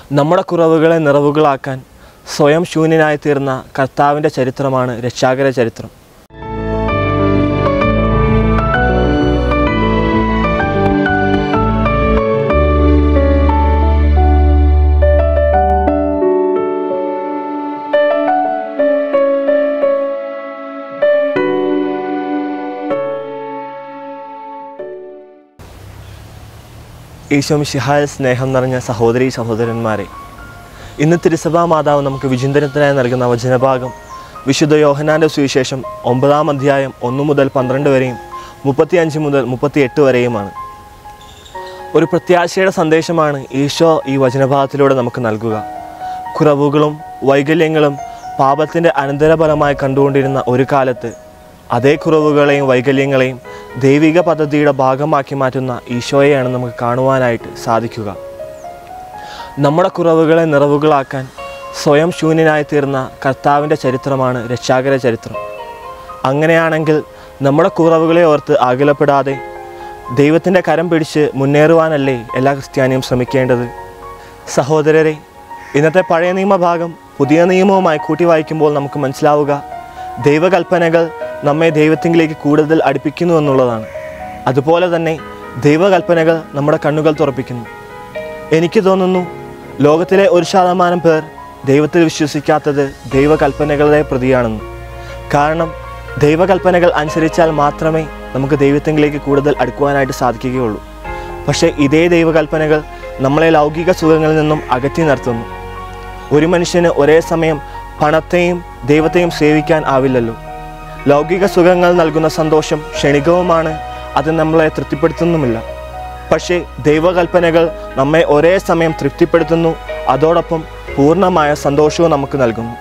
നമ്മുടെ കുറവുകളെ നിറവുകളാക്കാൻ സ്വയം ശൂന്യനായി തീർന്ന കർത്താവിൻ്റെ ചരിത്രമാണ് രക്ഷാകര ചരിത്രം ഈശോമിഷിഹായ സ്നേഹം നിറഞ്ഞ സഹോദരി സഹോദരന്മാരെ ഇന്ന് തിരുസഭാ മാതാവ് നമുക്ക് വിചിന്തനത്തിനായി നൽകുന്ന വചനഭാഗം വിശുദ്ധ യോഹനാൻ്റെ സുവിശേഷം ഒമ്പതാം അധ്യായം ഒന്ന് മുതൽ പന്ത്രണ്ട് വരെയും മുപ്പത്തിയഞ്ച് മുതൽ മുപ്പത്തിയെട്ട് വരെയുമാണ് ഒരു പ്രത്യാശയുടെ സന്ദേശമാണ് ഈശോ ഈ വചനഭാഗത്തിലൂടെ നമുക്ക് നൽകുക കുറവുകളും വൈകല്യങ്ങളും പാപത്തിൻ്റെ അനന്തരഫലമായി കണ്ടുകൊണ്ടിരുന്ന ഒരു കാലത്ത് അതേ കുറവുകളെയും വൈകല്യങ്ങളെയും ദൈവിക പദ്ധതിയുടെ ഭാഗമാക്കി മാറ്റുന്ന ഈശോയെയാണ് നമുക്ക് കാണുവാനായിട്ട് സാധിക്കുക നമ്മുടെ കുറവുകളെ നിറവുകളാക്കാൻ സ്വയം ശൂന്യനായി തീർന്ന കർത്താവിൻ്റെ ചരിത്രമാണ് രക്ഷാകര ചരിത്രം അങ്ങനെയാണെങ്കിൽ നമ്മുടെ കുറവുകളെ ഓർത്ത് ആകുലപ്പെടാതെ ദൈവത്തിൻ്റെ കരം പിടിച്ച് മുന്നേറുവാനല്ലേ എല്ലാ ക്രിസ്ത്യാനിയും ശ്രമിക്കേണ്ടത് സഹോദരരെ ഇന്നത്തെ പഴയ നിയമഭാഗം പുതിയ നിയമവുമായി കൂട്ടി വായിക്കുമ്പോൾ നമുക്ക് മനസ്സിലാവുക ദൈവകൽപ്പനകൾ നമ്മെ ദൈവത്തിങ്കിലേക്ക് കൂടുതൽ അടുപ്പിക്കുന്നു എന്നുള്ളതാണ് അതുപോലെ തന്നെ ദൈവകൽപ്പനകൾ നമ്മുടെ കണ്ണുകൾ തുറപ്പിക്കുന്നു എനിക്ക് തോന്നുന്നു ലോകത്തിലെ ഒരു ശതമാനം പേർ ദൈവത്തിൽ വിശ്വസിക്കാത്തത് ദൈവകൽപ്പനകളെ പ്രതിയാണെന്ന് കാരണം ദൈവകൽപ്പനകൾ അനുസരിച്ചാൽ മാത്രമേ നമുക്ക് ദൈവത്തിങ്കിലേക്ക് കൂടുതൽ അടുക്കുവാനായിട്ട് സാധിക്കുകയുള്ളൂ പക്ഷേ ഇതേ ദൈവകൽപ്പനകൾ നമ്മളെ ലൗകിക സുഖങ്ങളിൽ നിന്നും അകറ്റി നിർത്തുന്നു ഒരു മനുഷ്യന് ഒരേ സമയം പണത്തെയും ദൈവത്തെയും സേവിക്കാൻ ആവില്ലല്ലോ ലൗകിക സുഖങ്ങൾ നൽകുന്ന സന്തോഷം ക്ഷണികവുമാണ് അത് നമ്മളെ തൃപ്തിപ്പെടുത്തുന്നുമില്ല പക്ഷേ ദൈവകൽപ്പനകൾ നമ്മെ ഒരേ സമയം തൃപ്തിപ്പെടുത്തുന്നു അതോടൊപ്പം പൂർണ്ണമായ സന്തോഷവും നമുക്ക് നൽകുന്നു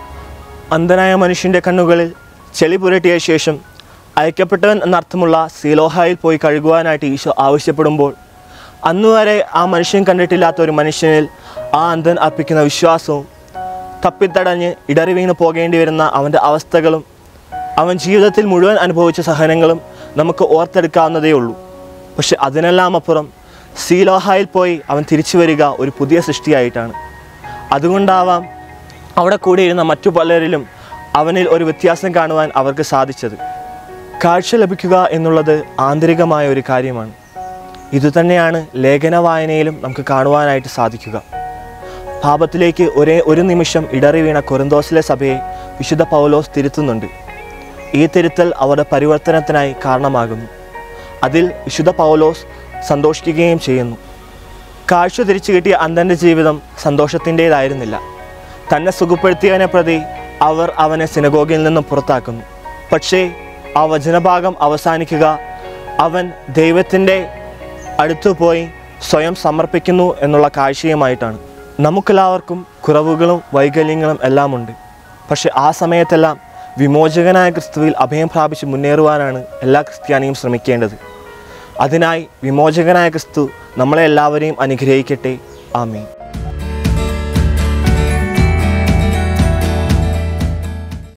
അന്ധനായ മനുഷ്യൻ്റെ കണ്ണുകളിൽ ചെളി പുരട്ടിയ ശേഷം അയക്കപ്പെട്ടവൻ എന്നർത്ഥമുള്ള സീലോഹായിൽ പോയി കഴുകുവാനായിട്ട് ഈശോ ആവശ്യപ്പെടുമ്പോൾ അന്നുവരെ ആ മനുഷ്യൻ കണ്ടിട്ടില്ലാത്ത ഒരു മനുഷ്യനിൽ ആ അന്ധൻ അർപ്പിക്കുന്ന വിശ്വാസവും തപ്പിത്തടഞ്ഞ് ഇടറി വീണ് പോകേണ്ടി വരുന്ന അവൻ്റെ അവസ്ഥകളും അവൻ ജീവിതത്തിൽ മുഴുവൻ അനുഭവിച്ച സഹനങ്ങളും നമുക്ക് ഓർത്തെടുക്കാവുന്നതേ ഉള്ളൂ പക്ഷെ അതിനെല്ലാം അപ്പുറം സീലോഹായിൽ പോയി അവൻ തിരിച്ചു വരിക ഒരു പുതിയ സൃഷ്ടിയായിട്ടാണ് അതുകൊണ്ടാവാം അവിടെ കൂടിയിരുന്ന മറ്റു പലരിലും അവനിൽ ഒരു വ്യത്യാസം കാണുവാൻ അവർക്ക് സാധിച്ചത് കാഴ്ച ലഭിക്കുക എന്നുള്ളത് ആന്തരികമായ ഒരു കാര്യമാണ് ഇതുതന്നെയാണ് ലേഖന വായനയിലും നമുക്ക് കാണുവാനായിട്ട് സാധിക്കുക പാപത്തിലേക്ക് ഒരേ ഒരു നിമിഷം ഇടറി വീണ കൊറിന്തോസിലെ സഭയെ വിശുദ്ധ പൗലോസ് തിരുത്തുന്നുണ്ട് ഈ തിരുത്തൽ അവരുടെ പരിവർത്തനത്തിനായി കാരണമാകുന്നു അതിൽ വിശുദ്ധ പൗലോസ് സന്തോഷിക്കുകയും ചെയ്യുന്നു കാഴ്ച തിരിച്ചു കിട്ടിയ അന്തൻ്റെ ജീവിതം സന്തോഷത്തിൻ്റേതായിരുന്നില്ല തന്നെ സുഖപ്പെടുത്തിയവനെ പ്രതി അവർ അവനെ സിനഗോഗിൽ നിന്നും പുറത്താക്കുന്നു പക്ഷേ ആ വചനഭാഗം അവസാനിക്കുക അവൻ ദൈവത്തിൻ്റെ അടുത്തു പോയി സ്വയം സമർപ്പിക്കുന്നു എന്നുള്ള കാഴ്ചയുമായിട്ടാണ് നമുക്കെല്ലാവർക്കും കുറവുകളും വൈകല്യങ്ങളും എല്ലാം ഉണ്ട് പക്ഷെ ആ സമയത്തെല്ലാം വിമോചകനായ ക്രിസ്തുവിൽ അഭയം പ്രാപിച്ച് മുന്നേറുവാനാണ് എല്ലാ ക്രിസ്ത്യാനിയും ശ്രമിക്കേണ്ടത് അതിനായി വിമോചകനായ ക്രിസ്തു നമ്മളെ എല്ലാവരെയും അനുഗ്രഹിക്കട്ടെ ആമീൻ